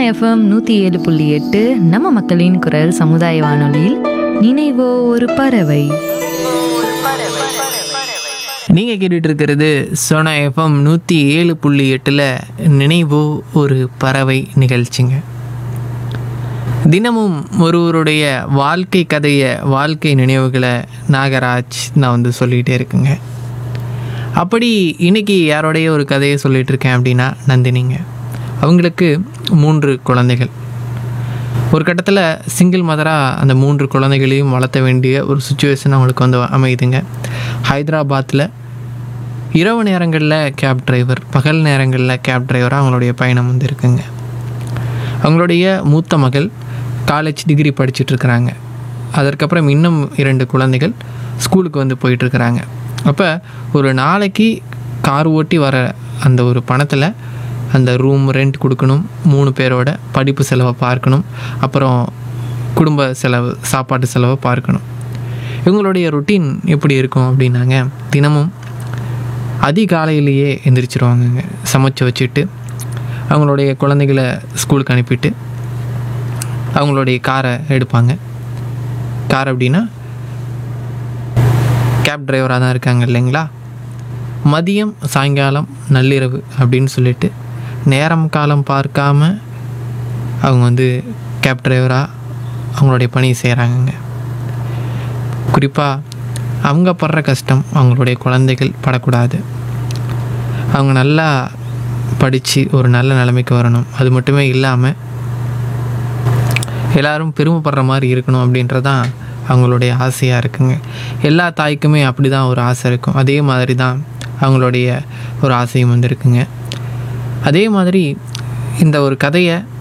FM நூற்றி ஏழு புள்ளி எட்டு நம்ம மக்களின் குரல் சமுதாய வானொலியில் நினைவோ ஒரு பறவை நீங்கள் கேட்டுட்டு இருக்கிறது சோனா எஃப்எம் நூற்றி ஏழு புள்ளி எட்டில் நினைவோ ஒரு பறவை நிகழ்ச்சிங்க தினமும் ஒருவருடைய வாழ்க்கை கதையை வாழ்க்கை நினைவுகளை நாகராஜ் நான் வந்து சொல்லிகிட்டே இருக்குங்க அப்படி இன்னைக்கு யாரோடைய ஒரு கதையை சொல்லிட்டு இருக்கேன் அப்படின்னா நந்தினிங்க அவங்களுக்கு மூன்று குழந்தைகள் ஒரு கட்டத்தில் சிங்கிள் மதராக அந்த மூன்று குழந்தைகளையும் வளர்த்த வேண்டிய ஒரு சுச்சுவேஷன் அவங்களுக்கு வந்து அமையுதுங்க ஹைதராபாத்தில் இரவு நேரங்களில் கேப் டிரைவர் பகல் நேரங்களில் கேப் டிரைவராக அவங்களுடைய பயணம் வந்து இருக்குங்க அவங்களுடைய மூத்த மகள் காலேஜ் டிகிரி படிச்சுட்டு இருக்கிறாங்க அதற்கப்புறம் இன்னும் இரண்டு குழந்தைகள் ஸ்கூலுக்கு வந்து போயிட்டுருக்கிறாங்க அப்போ ஒரு நாளைக்கு கார் ஓட்டி வர அந்த ஒரு பணத்தில் அந்த ரூம் ரெண்ட் கொடுக்கணும் மூணு பேரோட படிப்பு செலவை பார்க்கணும் அப்புறம் குடும்ப செலவு சாப்பாட்டு செலவை பார்க்கணும் இவங்களுடைய ரொட்டீன் எப்படி இருக்கும் அப்படின்னாங்க தினமும் அதிகாலையிலேயே எந்திரிச்சிருவாங்கங்க சமைச்சு வச்சுட்டு அவங்களுடைய குழந்தைகளை ஸ்கூலுக்கு அனுப்பிட்டு அவங்களுடைய காரை எடுப்பாங்க கார் அப்படின்னா கேப் டிரைவராக தான் இருக்காங்க இல்லைங்களா மதியம் சாயங்காலம் நள்ளிரவு அப்படின்னு சொல்லிட்டு நேரம் காலம் பார்க்காம அவங்க வந்து கேப் டிரைவராக அவங்களுடைய பணியை செய்கிறாங்கங்க குறிப்பாக அவங்க படுற கஷ்டம் அவங்களுடைய குழந்தைகள் படக்கூடாது அவங்க நல்லா படித்து ஒரு நல்ல நிலைமைக்கு வரணும் அது மட்டுமே இல்லாமல் எல்லாரும் பெருமைப்படுற மாதிரி இருக்கணும் அப்படின்றதான் அவங்களுடைய ஆசையாக இருக்குங்க எல்லா தாய்க்குமே அப்படி தான் ஒரு ஆசை இருக்கும் அதே மாதிரி தான் அவங்களுடைய ஒரு ஆசையும் வந்து இருக்குங்க அதே மாதிரி இந்த ஒரு கதையை